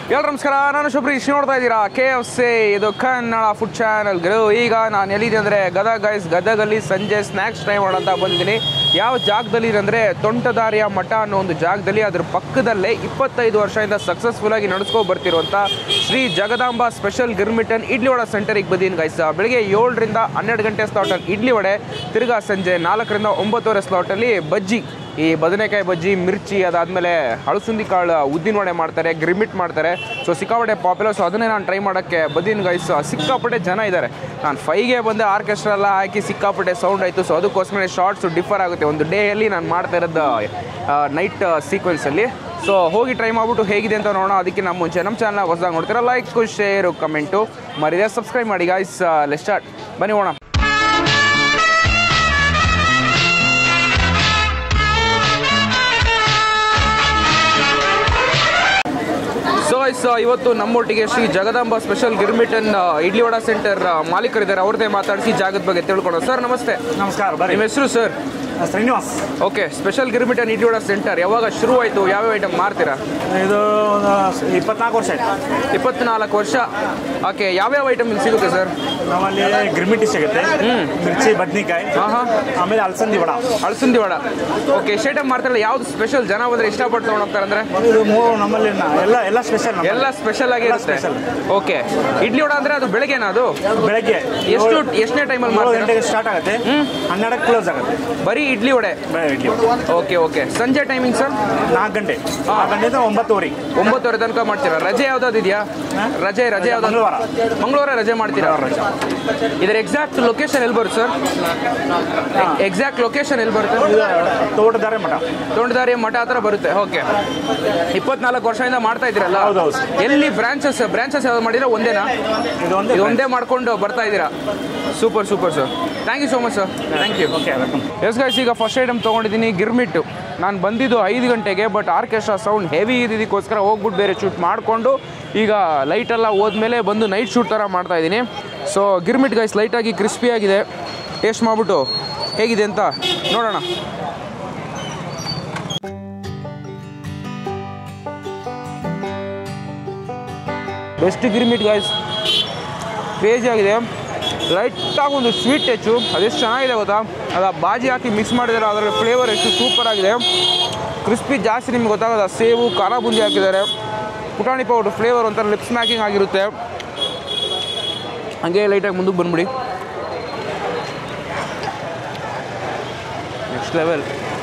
ಎಲ್ರು ನಮಸ್ಕಾರ ನಾನು ಶುಭ್ರೀಶ್ ನೋಡ್ತಾ ಇದ್ದೀರಾ ಕೆ ಎಫ್ ಸಿ ಇದು ಕನ್ನಡ ಫುಡ್ ಚಾನಲ್ ಗರು ಈಗ ನಾನು ಎಲ್ಲಿದೆ ಅಂದರೆ ಗದಗ ಗೈಸ್ ಗದಗಲ್ಲಿ ಸಂಜೆ ಸ್ನ್ಯಾಕ್ಸ್ ಟ್ರೈ ಮಾಡೋಂತ ಬಂದಿದ್ದೀನಿ ಯಾವ ಜಾಗದಲ್ಲಿ ಅಂದರೆ ತೋಂಟದಾರಿಯ ಮಠ ಅನ್ನೋ ಒಂದು ಜಾಗದಲ್ಲಿ ಅದ್ರ ಪಕ್ಕದಲ್ಲೇ ಇಪ್ಪತ್ತೈದು ವರ್ಷದಿಂದ ಸಕ್ಸಸ್ಫುಲ್ ಆಗಿ ನಡೆಸ್ಕೊ ಬರ್ತಿರುವಂಥ ಶ್ರೀ ಜಗದಾಂಬ ಸ್ಪೆಷಲ್ ಗಿರ್ಮಿಟನ್ ಇಡ್ಲಿ ವಡ ಸೆಂಟರಿಗೆ ಬಂದೀನಿ ಗೈಸ್ ಬೆಳಿಗ್ಗೆ ಏಳರಿಂದ ಹನ್ನೆರಡು ಗಂಟೆ ಸ್ಲಾಟಲ್ಲಿ ಇಡ್ಲಿ ವಡೆ ತಿರ್ಗಾ ಸಂಜೆ ನಾಲ್ಕರಿಂದ ಒಂಬತ್ತುವರೆ ಸ್ಲಾಟಲ್ಲಿ ಬಜ್ಜಿ ಈ ಬದನೆಕಾಯಿ ಬಜ್ಜಿ ಮಿರ್ಚಿ ಅದಾದಮೇಲೆ ಹಳಸುಂದಿ ಕಾಳು ಉದ್ದಿನ ವಡೆ ಮಾಡ್ತಾರೆ ಗ್ರಿಮಿಟ್ ಮಾಡ್ತಾರೆ ಸೊ ಸಿಕ್ಕಾಪಟ್ಟೆ ಪಾಪ್ಯುಲರ್ ಸೊ ಅದನ್ನೇ ನಾನು ಟ್ರೈ ಮಾಡೋಕ್ಕೆ ಬದೀನ್ ಗೈಸ್ ಸಿಕ್ಕಾಪಟ್ಟೆ ಜನ ಇದ್ದಾರೆ ನಾನು ಫೈಗೆ ಬಂದೆ ಆರ್ಕೆಸ್ಟ್ರಾ ಎಲ್ಲ ಹಾಕಿ ಸಿಕ್ಕಾಪಟ್ಟೆ ಸೌಂಡ್ ಆಯಿತು ಸೊ ಅದಕ್ಕೋಸ್ಕರ ಶಾರ್ಟ್ಸು ಡಿಫರ್ ಆಗುತ್ತೆ ಒಂದು ಡೇಯಲ್ಲಿ ನಾನು ಮಾಡ್ತಾ ಇರೋದು ನೈಟ್ ಸೀಕ್ವೆನ್ಸಲ್ಲಿ ಸೊ ಹೋಗಿ ಟ್ರೈ ಮಾಡ್ಬಿಟ್ಟು ಹೇಗಿದೆ ಅಂತ ನೋಡೋಣ ಅದಕ್ಕೆ ನಮ್ಮ ಮುಂಚೆ ನಮ್ಮ ಚಾನಲ್ ಹೊಸದಾಗಿ ನೋಡ್ತೀರಾ ಲೈಕ್ ಶೇರು ಕಮೆಂಟು ಮರಿದೆ ಸಬ್ಸ್ಕ್ರೈಬ್ ಮಾಡಿ ಗಾಯ್ಸ್ ಲೆಟ್ ಸ್ಟಾರ್ಟ್ ಬನ್ನಿ ಹೋಣ ಸೊ ಗೈಸ್ ಇವತ್ತು ನಮ್ಮೊಟ್ಟಿಗೆ ಶ್ರೀ ಜಗದಾಂಬ ಸ್ಪೆಷಲ್ ಗಿರ್ಮಿಟನ್ ಆ, ಇಡ್ಲಿ ವಡ ಸೆಂಟರ್ ಆ, ಮಾಲೀಕರಿದ್ದಾರೆ ಅವ್ರದ್ದೇ ಮಾತಾಡಿಸಿ ಜಾಗದ ಬಗ್ಗೆ ತಿಳ್ಕೊಳ್ಳೋಣ ಸರ್ ನಮಸ್ತೆ ನಮಸ್ಕಾರ ಬರ್ರಿ ನಿಮ್ಮ ಹೆಸರು ಸರ್ ಶ್ರೀನಿವಾಸ್ ಓಕೆ ಸ್ಪೆಷಲ್ ಗಿರ್ಮಿಟನ್ ಇಡ್ಲಿ ವಡ ಸೆಂಟರ್ ಯಾವಾಗ ಶುರು ಆಯಿತು ಯಾವ್ಯಾವ ಐಟಮ್ ಮಾರ್ತೀರಾ ಇದು ಒಂದು ಇಪ್ಪತ್ನಾಲ್ಕು ವರ್ಷ ಆಯ್ತು ಇಪ್ಪತ್ನಾಲ್ಕು ವರ್ಷ ಓಕೆ ಯಾವ್ಯಾವ ಐಟಮ್ ಇಲ್ಲಿ ಸಿಗುತ್ತೆ ಸರ್ ನಮ್ಮಲ್ಲಿ ಗಿರ್ಮಿಟಿ ಸಿಗುತ್ತೆ ಮಿರ್ಚಿ ಬದ್ನಿಕಾಯಿ ಹಾಂ ಹಾಂ ಆಮೇಲೆ ಅಲಸಂದಿ ವಡ ಅಳಸುಂದಿ ವಡ ಓಕೆ ಇಷ್ಟ ಐಟಮ್ ಮಾರ್ತಾರಲ್ಲ ಯಾವ್ದು ಸ್ಪೆಷಲ್ ಜನ ಬಂದ್ರೆ ಇಷ್ಟಪಟ್ಟು ತೊಗೊಂಡೋಗ್ತಾರೆ ಅಂದ್ರೆ ಇದು ಮೂರು ನಮ್ಮಲ್ಲಿ ನ- ಎಲ್ಲ ಎಲ್ಲ ಸ್ಪೆಷಲ್ ಎಲ್ಲ ಸ್ಪೆಷಲ್ ಆಗಿ ಎಲ್ಲ ಇರುತ್ತೆ special. ಓಕೆ ಇಡ್ಲಿ ವಡ ಅಂದ್ರೆ ಅದು ಬೆಳಗ್ಗೆನಾ ಅದು ಬೆಳಗ್ಗೆ ಎಷ್ಟು ಏಳು- ಎಷ್ಟನೇ ಟೈಮಲ್ಲಿ ಏಳು ಮಾಡ್ತೀರಾ ಗಂಟೆಗೆ ಸ್ಟಾರ್ಟ್ ಆಗುತ್ತೆ ಹನ್ನೆರಡಕ್ಕೆ ಕ್ಲೋಸ್ ಆಗುತ್ತೆ ಬರೀ ಇಡ್ಲಿ ವಡೆ ಬೆಳಗ್ಗೆ ಇಡ್ಲಿ ಓಕೆ ಓಕೆ ಸಂಜೆ ಟೈಮಿಂಗ್ ಸರ್ ನಾಲ್ಕು ಗಂಟೆ ನಾಲ್ಕು ಗಂಟೆಯಿಂದ ಒಂಬತ್ತುವರೆ ಒಂಬತ್ತುವರೆ ತನಕ ಮಾಡ್ತೀರಾ ರಜೆ ಯಾವ್ದಾದ್ರು ಇದೆಯಾ ರಜೆ ರಜೆ ಯಾವ್ದಾದ್ರು ಮಂಗಳವಾರ ಮಂಗಳವಾರ ರಜೆ ಮಾಡ್ತೀರಾ ರಜೆ ಇದರ ಎಕ್ಸಾಕ್ಟ್ ಲೊಕೇಶನ್ ಎಲ್ಲಿ ಬರುತ್ತೆ ಸರ್ ಎಕ್ಸಾಕ್ಟ್ ಲೊಕೇಶನ್ ಎಲ್ಲಿ ಬರುತ್ತೆ ಇದು ತೋಟದಾರೆ ಮಠ ತೋಂಟದಾರಿ ಮಠ ಹತ್ರ ಬರುತ್ತೆ ಓಕೆ ಇಪ್ಪತ್ನಾಲ್ಕು ವರ್ಷದಿಂದ ಮಾಡ್ತಾ ಇದ್ದೀರಲ್ಲ ಹೌದೌದು. ಎಲ್ಲಿ ಬ್ರಾಂಚಸ್ ಬ್ರಾಂಚಸ್ ಯಾವ್ದು ಮಾಡಿದ್ರೆ ಒಂದೇನಾ ಇದು ಒಂದೇ ಇದು ಒಂದೇ ಮಾಡ್ಕೊಂಡು ಬರ್ತಾ ಇದ್ದೀರಾ super super sir thank you so much sir thank you okay welcome yes guys ಈಗ ಫಸ್ಟ್ ಐಟಮ್ ತೊಗೊಂಡಿದ್ದೀನಿ ಗಿರ್ಮಿಟ್ಟು ನಾನು ಬಂದಿದ್ದು ಐದು ಗಂಟೆಗೆ ಬಟ್ ಆರ್ಕೆಸ್ಟ್ರಾ ಸೌಂಡ್ ಹೆವಿ ಇದ್ದಿದ್ದಕ್ಕೋಸ್ಕರ ಹೋಗ್ಬಿಟ್ಟು ಬೇರೆ ಶೂಟ್ ಮಾಡಿಕೊಂಡು ಈಗ ಲೈಟೆಲ್ಲ ಹೋದ್ಮೇಲೆ ಬಂದು ನೈಟ್ ಶೂಟ್ ಥರ ಮಾಡ್ತಾ ಇದ್ದೀನಿ ಸೊ ಗಿರ್ಮಿಟ್ ಗೈಸ್ ಲೈಟಾಗಿ ಕ್ರಿಸ್ಪಿಯಾಗಿದೆ ಟೇಸ್ಟ್ ಮಾಡಿಬಿಟ್ಟು ಹೇಗಿದೆ ಅಂತ ನೋಡೋಣ ಬೆಸ್ಟ್ ಗಿರ್ಮಿಟ್ ಗೈಸ್ ಕ್ರೇಜಿ ಆಗಿದೆ ಲೈಟಾಗಿ ಒಂದು ಸ್ವೀಟ್ ಟಚ್ಚು ಅದೆಷ್ಟು ಚೆನ್ನಾಗಿದೆ ಗೊತ್ತಾ ಅದು ಆ ಬಾಜಿ ಹಾಕಿ ಮಿಕ್ಸ್ ಮಾಡಿದ್ದಾರೆ ಅದರ ಫ್ಲೇವರ್ ಎಷ್ಟು ಸೂಪರ್ ಆಗಿದೆ ಕ್ರಿಸ್ಪಿ ಜಾಸ್ತಿ ನಿಮ್ಗೆ ಗೊತ್ತಾಗೋದು ಸೇವು ಖಾರ ಬುಂದಿ ಹಾಕಿದ್ದಾರೆ ಪುಟಾಣಿ ಪೌಡ್ರ್ ಫ್ಲೇವರ್ ಒಂಥರ ಲಿಪ್ ಸ್ಮ್ಯಾಕಿಂಗ್ ಆಗಿರುತ್ತೆ ಹಂಗೆ ಲೈಟಾಗಿ ಮುಂದಕ್ಕೆ ಬಂದ್ಬಿಡಿ ನೆಕ್ಸ್ಟ್ ಲೆವೆಲ್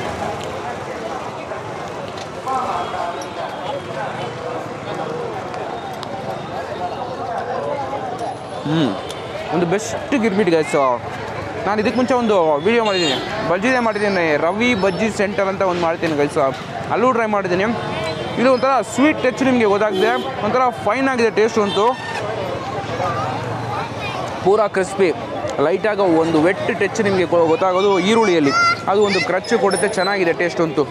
ಒಂದು ಬೆಸ್ಟ್ ಗಿರ್ಮಿಟ್ ಗೈಸ್ ನಾನು ಇದಕ್ಕೆ ಮುಂಚೆ ಒಂದು ವಿಡಿಯೋ ಮಾಡಿದ್ದೀನಿ ಬಜ್ಜಿದೆ ಮಾಡಿದ್ದೀನಿ ರವಿ ಬಜ್ಜಿ ಸೆಂಟರ್ ಅಂತ ಒಂದು ಮಾಡ್ತೀನಿ ಗೈಸ್ ಅಲ್ಲೂ ಟ್ರೈ ಮಾಡಿದ್ದೀನಿ ಇದು ಒಂಥರ ಸ್ವೀಟ್ ಟಚ್ ನಿಮಗೆ ಗೊತ್ತಾಗಿದೆ ಒಂಥರ ಫೈನ್ ಆಗಿದೆ ಟೇಸ್ಟ್ ಅಂತೂ ಪೂರಾ ಕ್ರಿಸ್ಪಿ ಲೈಟಾಗಿ ಒಂದು ವೆಟ್ ಟಚ್ ನಿಮಗೆ ಗೊತ್ತಾಗೋದು ಈರುಳ್ಳಿಯಲ್ಲಿ ಅದು ಒಂದು ಕ್ರಚ್ ಕೊಡುತ್ತೆ ಚೆನ್ನಾಗಿದೆ ಟೇಸ್ಟ್ ಅಂತೂ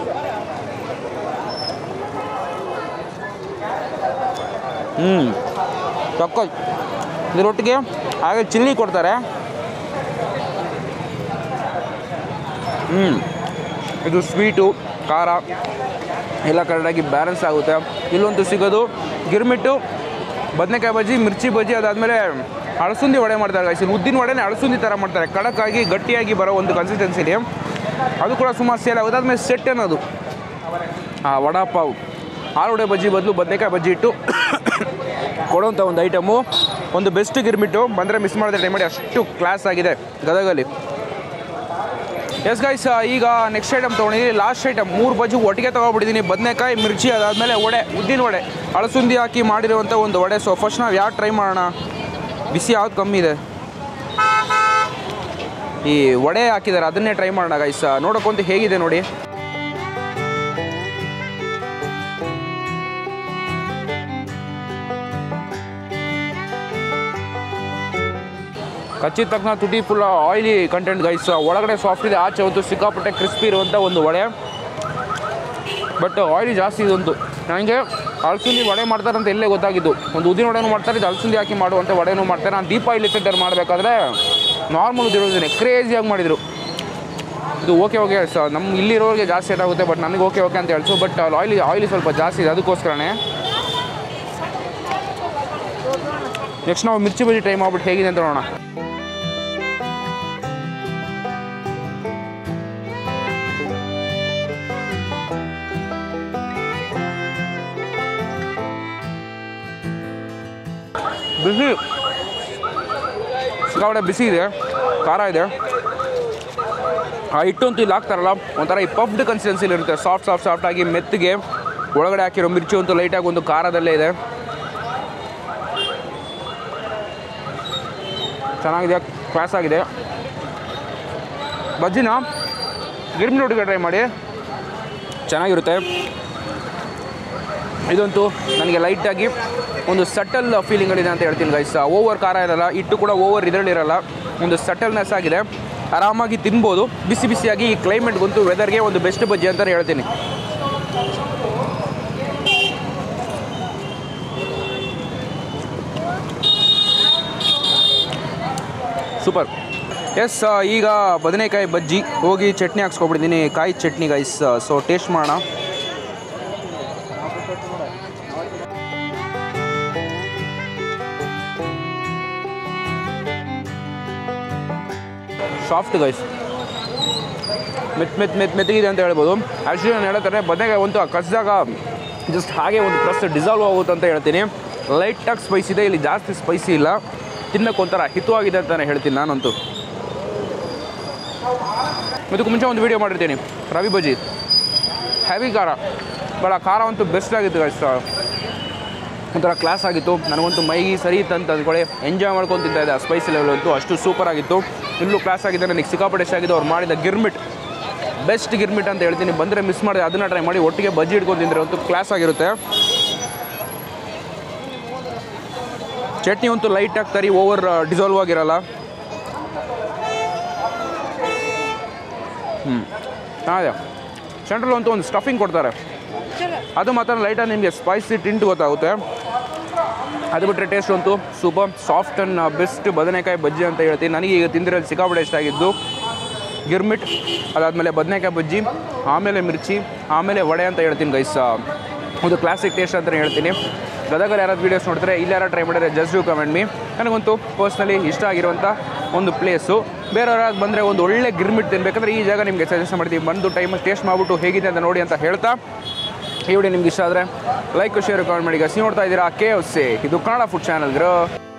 ಹ್ಞೂ ತಕ್ಕ ಇದರೊಟ್ಟಿಗೆ ಹಾಗೆ ಚಿಲ್ಲಿ ಕೊಡ್ತಾರೆ ಹ್ಞೂ ಇದು ಸ್ವೀಟು ಖಾರ ಎಲ್ಲ ಕರೆಕ್ಟಾಗಿ ಬ್ಯಾಲೆನ್ಸ್ ಆಗುತ್ತೆ ಇಲ್ಲಂತೂ ಸಿಗೋದು ಗಿರ್ಮಿಟ್ಟು ಬದನೆಕಾಯಿ ಬಜ್ಜಿ ಮಿರ್ಚಿ ಬಜ್ಜಿ ಅದಾದಮೇಲೆ ಅಳಸುಂದಿ ವಡೆ ಮಾಡ್ತಾರೆ guys. ಇಲ್ಲಿ ಉದ್ದಿನ ವಡೆನೇ ಅಳಸುಂದಿ ಥರ ಮಾಡ್ತಾರೆ ಕಡಕ್ಕಾಗಿ ಗಟ್ಟಿಯಾಗಿ ಬರೋ ಒಂದು ಕನ್ಸಿಸ್ಟೆನ್ಸಿಲಿ ಅದು ಕೂಡ ಸುಮಾರು ಸೇಲ್ ಆಗುತ್ತೆ ಅದಾದ್ಮೇಲೆ ಸೆಟ್ ಅನ್ನೋದು ಆ ವಡಾ ಪಾವ್ ಆಲೂಗಡ್ಡೆ ಬಜ್ಜಿ ಬದಲು ಬದನೆಕಾಯಿ ಬಜ್ಜಿ ಇಟ್ಟು ಕೊಡುವಂಥ ಒಂದು ಐಟಮು ಒಂದು ಬೆಸ್ಟ್ ಗಿರ್ಮಿಟ್ಟು ಬಂದರೆ ಮಿಸ್ ಮಾಡಿದ್ರೆ ಟ್ರೈ ಮಾಡಿ ಅಷ್ಟು ಕ್ಲಾಸ್ ಆಗಿದೆ ಗದಗಲ್ಲಿ ಎಸ್ ಗೈಸ್ ಈಗ ನೆಕ್ಸ್ಟ್ ಐಟಮ್ ತೊಗೊಂಡಿದ್ದೀನಿ ಲಾಸ್ಟ್ ಐಟಮ್ ಮೂರು ಬಜ್ಜಿ ಒಟ್ಟಿಗೆ ತೊಗೊಬಿಟ್ಟಿದ್ದೀನಿ ಬದನೆಕಾಯಿ ಮಿರ್ಚಿ ಅದಾದಮೇಲೆ ವಡೆ ಉದ್ದಿನ ವಡೆ ಅಳಸುಂದಿ ಹಾಕಿ ಮಾಡಿರುವಂಥ ಒಂದು ವಡೆ ಸೊ ಫಸ್ಟ್ ನಾವು ಯಾವ್ದು ಟ್ರೈ ಮಾಡೋಣ ಬಿಸಿ ಯಾವ್ದು ಕಮ್ಮಿ ಇದೆ ಈ ವಡೆ ಹಾಕಿದ್ದಾರೆ ಅದನ್ನೇ ಟ್ರೈ ಮಾಡೋಣ ಗೈಸ್ ನೋಡೋಕ್ಕಂತೂ ಹೇಗಿದೆ ನೋಡಿ ಕಚ್ಚಿದ ತಕ್ಷಣ ತುಟಿ ಫುಲ್ ಆಯಿಲಿ ಕಂಟೆಂಟ್ ಗೈಸ್ ಒಳಗಡೆ ಸಾಫ್ಟ್ ಇದೆ ಆಚೆ ಒಂದು ಸಿಕ್ಕಾಪಟ್ಟೆ ಕ್ರಿಸ್ಪಿ ಇರುವಂಥ ಒಂದು ವಡೆ ಬಟ್ ಆಯಿಲಿ ಜಾಸ್ತಿ ಇದಂತು ನನಗೆ ಅಳಸುಂದಿ ವಡೆ ಮಾಡ್ತಾರೆ ಅಂತ ಎಲ್ಲೇ ಗೊತ್ತಾಗಿದ್ದು ಒಂದು ಉದ್ದಿನ ವಡೆನೂ ಮಾಡ್ತಾರೆ ಇದು ಅಳಸುಂದಿ ಹಾಕಿ ಮಾಡುವಂಥ ವಡೆನೂ ಮಾಡ್ತಾರೆ ನಾನು ದೀಪ ಇಲ್ಲಿ ಸೆಂಟರ್ ಮಾಡಬೇಕಾದ್ರೆ ನಾರ್ಮಲ್ ಉದ್ದಿರೋದೇನೆ ಕ್ರೇಜಿಯಾಗಿ ಮಾಡಿದರು ಇದು ಓಕೆ ಓಕೆ ಸ ನಮ್ಮ ಇಲ್ಲಿರೋರಿಗೆ ಜಾಸ್ತಿ ಸೆಟ್ ಆಗುತ್ತೆ ಬಟ್ ನನಗೆ ಓಕೆ ಓಕೆ ಅಂತ ಹೇಳ್ಸು ಬಟ್ ಆಯಿಲಿ ಆಯಿಲಿ ಸ್ವಲ್ಪ ಜಾಸ್ತಿ ಇದೆ ಅದಕ್ಕೋಸ್ಕರನೇ ನೆಕ್ಸ್ಟ್ ನಾವು ಮಿರ್ಚಿ ಬಜ್ಜಿ ಟ್ರೈ ಮಾಡ್ಬಿಟ್ಟು ಹೇಗಿದೆ ಅಂತ ನೋಡೋಣ ಬಿಸಿ ಸಿಕ್ಕಾಪಟ್ಟೆ ಬಿಸಿ ಇದೆ ಖಾರ ಇದೆ ಆ ಹಿಟ್ಟು ಅಂತೂ ಇಲ್ಲಿ ಹಾಕ್ತಾರಲ್ಲ ಒಂಥರ ಈ ಪಫ್ಡ್ ಕನ್ಸಿಸ್ಟೆನ್ಸಿಲಿ ಇರುತ್ತೆ ಸಾಫ್ಟ್ ಸಾಫ್ಟ್ ಸಾಫ್ಟ್ ಆಗಿ ಮೆತ್ತಗೆ ಒಳಗಡೆ ಹಾಕಿರೋ ಮಿರ್ಚಿ ಅಂತೂ ಲೈಟಾಗಿ ಒಂದು ಖಾರದಲ್ಲೇ ಇದೆ ಚೆನ್ನಾಗಿದೆ ಕ್ಲಾಸ್ ಆಗಿದೆ ಬಜ್ಜಿನ ಗಿರ್ಮಿ ರೊಟ್ಟಿಗೆ ಟ್ರೈ ಮಾಡಿ ಚೆನ್ನಾಗಿರುತ್ತೆ ಇದಂತೂ ನನಗೆ ಲೈಟಾಗಿ ಒಂದು ಸಟಲ್ ಫೀಲಿಂಗಳಿದೆ ಅಂತ ಹೇಳ್ತೀನಿ ಗೈಸ್ ಓವರ್ ಖಾರ ಇರಲ್ಲ ಹಿಟ್ಟು ಕೂಡ ಓವರ್ ಇದರಲ್ಲಿರಲ್ಲ ಒಂದು ಸಟಲ್ನೆಸ್ ಆಗಿದೆ ಆರಾಮಾಗಿ ತಿನ್ಬೋದು ಬಿಸಿ ಬಿಸಿಯಾಗಿ ಈ ಕ್ಲೈಮೇಟ್ಗಂತೂ ವೆದರ್ಗೆ ಒಂದು ಬೆಸ್ಟ್ ಬಜ್ಜಿ ಅಂತಲೇ ಹೇಳ್ತೀನಿ ಸೂಪರ್ ಎಸ್ ಈಗ ಬದನೆಕಾಯಿ ಬಜ್ಜಿ ಹೋಗಿ ಚಟ್ನಿ ಹಾಕ್ಸ್ಕೊಬಿಟ್ಟಿದ್ದೀನಿ ಕಾಯಿ ಚಟ್ನಿ ಗೈಸ್ ಸೊ ಟೇಸ್ಟ್ ಮಾಡೋಣ ಸಾಫ್ಟ್ ಗೈಸ್ ಮೆತ್ ಮೆತ್ ಮೆತ್ ಮೆತ್ತಗಿದೆ ಅಂತ ಹೇಳ್ಬೋದು ಆ್ಯಕ್ಚುಲಿ ನಾನು ಹೇಳ್ತಾರೆ ಬದನೆಕಾಯಿ ಒಂದು ಕಸಿದಾಗ ಜಸ್ಟ್ ಹಾಗೆ ಒಂದು ಪ್ಲಸ್ ಡಿಸಾಲ್ವ್ ಆಗುತ್ತೆ ಅಂತ ಹೇಳ್ತೀನಿ ಲೈಟಾಗಿ ಸ್ಪೈಸ್ ಇದೆ ಇಲ್ಲಿ ಜಾಸ್ತಿ ಸ್ಪೈಸಿ ಇಲ್ಲ ತಿನ್ನಕ್ಕೆ ಒಂಥರ ಹಿತವಾಗಿದೆ ಅಂತಲೇ ಹೇಳ್ತೀನಿ ನಾನಂತೂ ಇದಕ್ಕೂ ಮುಂಚೆ ಒಂದು ವೀಡಿಯೋ ಮಾಡಿರ್ತೀನಿ ರವಿ ಬಜ್ಜಿ ಹೆವಿ ಖಾರ ಬಟ್ ಆ ಖಾರ ಅಂತೂ ಬೆಸ್ಟ್ ಆಗಿತ್ತು ಗೈಸ್ ಒಂಥರ ಕ್ಲಾಸ್ ಆಗಿತ್ತು ನನಗಂತೂ ಮೈಗೆ ಸರಿ ಇತ್ತು ಅಂತ ಅಂದ್ಕೊಳ್ಳಿ ಎಂಜಾಯ್ ಮಾಡ್ಕೊಂಡು ತಿಂತಾ ಇದೆ ಆ ಸ್ಪೈಸಿ ಲೆವೆಲ್ ಅಂತೂ ಅಷ್ಟು ಸೂಪರ್ ಆಗಿತ್ತು ಇಲ್ಲೂ ಕ್ಲಾಸ್ ಆಗಿದೆ ನನಗೆ ಸಿಕ್ಕಾಪಟ್ಟೆ ಇಷ್ಟ ಆಗಿದೆ ಅವ್ರು ಮಾಡಿದ ಗಿರ್ಮಿಟ್ ಬೆಸ್ಟ್ ಗಿರ್ಮಿಟ್ ಅಂತ ಹೇಳ್ತೀನಿ ಬಂದರೆ ಮಿಸ್ ಮಾಡಿದೆ ಅದನ್ನು ಟ್ರೈ ಮಾಡಿ ಒಟ್ಟಿಗೆ ಬಜ್ಜಿ ಹಿಡ್ಕೊಂಡು ತಿಂದರೆ ಅಂತೂ ಕ್ಲಾಸ್ ಆಗಿರುತ್ತೆ ಚಟ್ನಿ ಅಂತೂ ಲೈಟಾಗಿ ತರಿ ಓವರ್ ಡಿಸಾಲ್ವ್ ಆಗಿರಲ್ಲ ಹ್ಞೂ ಚೆನ್ನಾಗಿದೆ ಸೆಂಟ್ರಲ್ ಅಂತೂ ಒಂದು ಸ್ಟಫಿಂಗ್ ಕೊಡ್ತಾರೆ ಅದು ಮಾತ್ರ ಲೈಟಾಗಿ ನಿಮಗೆ ಸ್ಪೈಸಿ ಟಿಂಟ್ ಗೊತ್ತಾಗುತ್ತೆ ಅದು ಬಿಟ್ಟರೆ ಟೇಸ್ಟ್ ಅಂತೂ ಸೂಪರ್ ಸಾಫ್ಟ್ ಆ್ಯಂಡ್ ಬೆಸ್ಟ್ ಬದನೆಕಾಯಿ ಬಜ್ಜಿ ಅಂತ ಹೇಳ್ತೀನಿ ನನಗೆ ಈಗ ತಿಂದಿರೋದು ಸಿಕ್ಕಾಪಟ್ಟೆ ಇಷ್ಟ ಆಗಿದ್ದು ಗಿರ್ಮಿಟ್ ಅದಾದಮೇಲೆ ಬದನೆಕಾಯಿ ಬಜ್ಜಿ ಆಮೇಲೆ ಮಿರ್ಚಿ ಆಮೇಲೆ ವಡೆ ಅಂತ ಹೇಳ್ತೀನಿ ಗೈಸ್ ಒಂದು ಕ್ಲಾಸಿಕ್ ಟೇಸ್ಟ್ ಅಂತಲೇ ಹೇಳ್ತೀನಿ ಗದಗಲ್ಲಿ ಯಾರಾದ್ರು ವೀಡಿಯೋಸ್ ನೋಡಿದ್ರೆ ಇಲ್ಲಿ ಯಾರು ಟ್ರೈ ಮಾಡಿದ್ರೆ ಜಸ್ಟ್ ಡೂ ಕಮೆಂಟ್ ಮೀ ನನಗಂತೂ ಪರ್ಸ್ನಲಿ ಇಷ್ಟ ಆಗಿರುವಂಥ ಒಂದು ಪ್ಲೇಸು ಬೇರೆಯವ್ರಾಗ ಬಂದರೆ ಒಂದು ಒಳ್ಳೆ ಗಿರ್ಮಿಟ್ ತಿನ್ಬೇಕಂದ್ರೆ ಈ ಜಾಗ ನಿಮಗೆ ಸಜೆಸ್ಟ್ ಮಾಡ್ತೀವಿ ಬಂದು ಟೈಮಲ್ಲಿ ಟೇಸ್ಟ್ ಮಾಡಿಬಿಟ್ಟು ಹೇಗಿದೆ ಅಂತ ನೋಡಿ ಅಂತ ಹೇಳ್ತಾ ಈ ವಿಡಿಯೋ ನಿಮ್ಗೆ ಇಷ್ಟ ಆದರೆ ಲೈಕ್ ಶೇರ್ ಕಾಮೆಂಟ್ ಮಾಡಿ ಗಸಿ ನೋಡ್ತಾ ಇದ್ದೀರಾ ಕೆ ಎಫ್ ಸಿ ಇದು ಕನ್ನಡ ಫುಡ್ ಚಾನಲ್